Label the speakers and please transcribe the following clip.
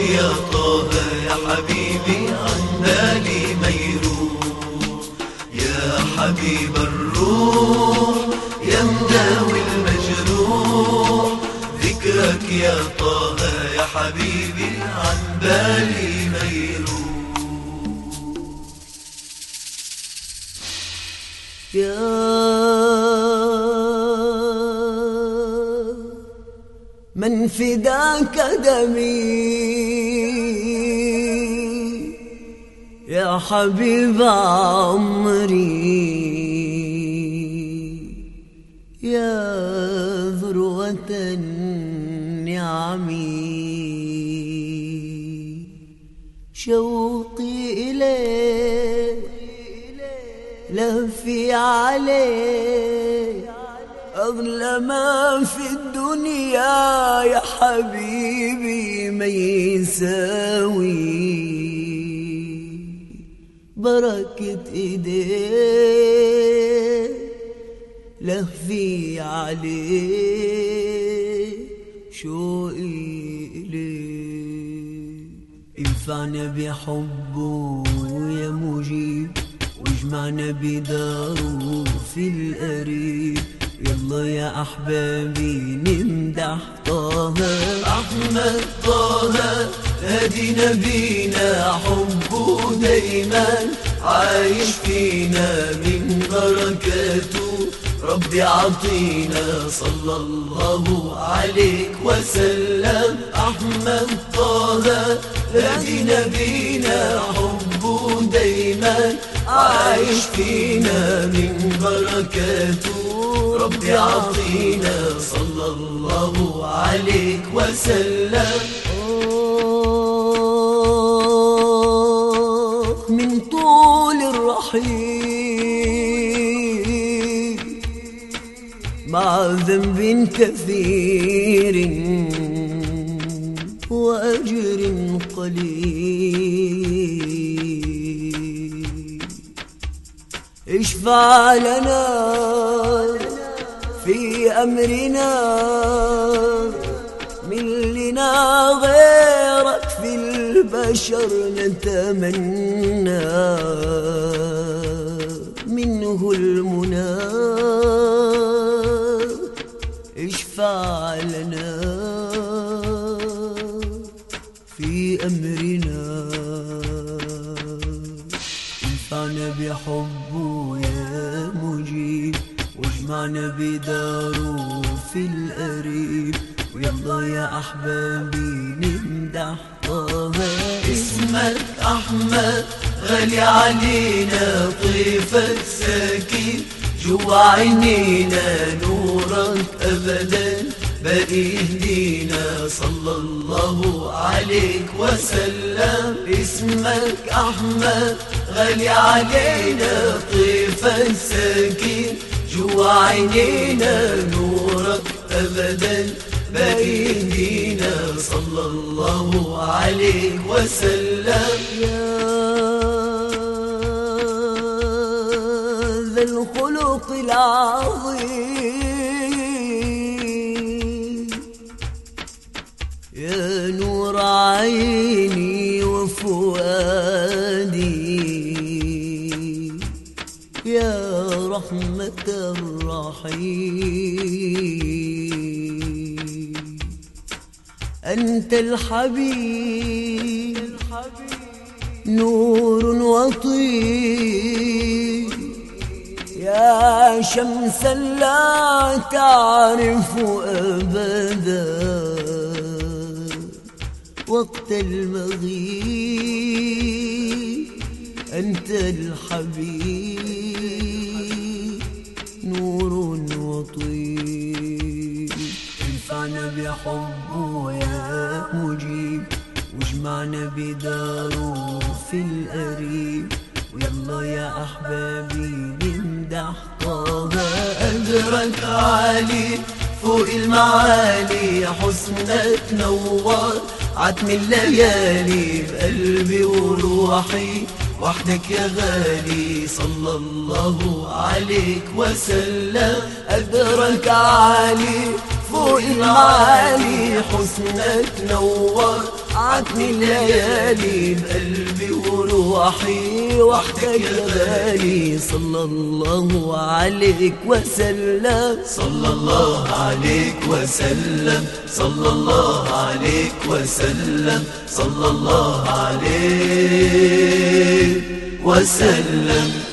Speaker 1: يا طه يا حبيبي عن بالي ما يروح يا حبيب الروح يا مداوي المجروح ذكرك يا طه يا حبيبي عن بالي ما يروح
Speaker 2: يا من فداك دمي يا حبيب عمري يا ذروة النعم شوقي إليك لهفي عليك أغلى ما في الدنيا يا حبيبي ما يساوي بركة إيديك لهفي عليك شوقي إليك انفعنا بحبه يا مجيب واجمعنا بداره في القريب يلا يا أحبابي نمدح طه
Speaker 1: أحمد طه هادي نبينا حبه دايما عايش فينا من بركاته ربي عطينا صلى الله عليك وسلم أحمد طه هادي نبينا حبه دايما عايش فينا من بركاته ربي عطينا صلى الله عليك وسلم
Speaker 2: آه من طول الرحيل مع ذنب كثير وأجر قليل اشفع لنا في أمرنا من لنا غيرك في البشر نتمنى منه المنى اشفع لنا في أمرنا انفعنا بحبه يا مجيب واجمعنا بداره في القريب ويلا يا أحبابي نمدح طه
Speaker 1: اسمك أحمد غالي علينا طيفك ساكن جوا عينينا نورك أبدا باقي يهدينا صلى الله عليك وسلم اسمك أحمد غالي علينا طيفك ساكن جوا عينينا نورك أبدا باقي يهدينا صلى الله عليك وسلم
Speaker 2: يا ذا الخلق العظيم يا نور عيني وفؤادي يا رحمة الرحيم أنت الحبيب نور وطيب يا شمسا لا تعرف أبدا وقت المغيب أنت الحبيب نور وطيب انفعنا بحبه يا مجيب واجمعنا بداره في القريب ويلا يا أحبابي نمدح طه
Speaker 1: أجرك عالي فوق المعالي حسنك نور عتم الليالي بقلبي وروحي وحدك يا غالي صلى الله عليك وسلم قدرك عالي فوق المعالي حسنك نور عتني الليالي بقلبي وروحي وحدك يا غالي صلى الله عليك وسلم
Speaker 2: صلى الله عليك وسلم صلى الله عليك وسلم صلى الله عليك وسلم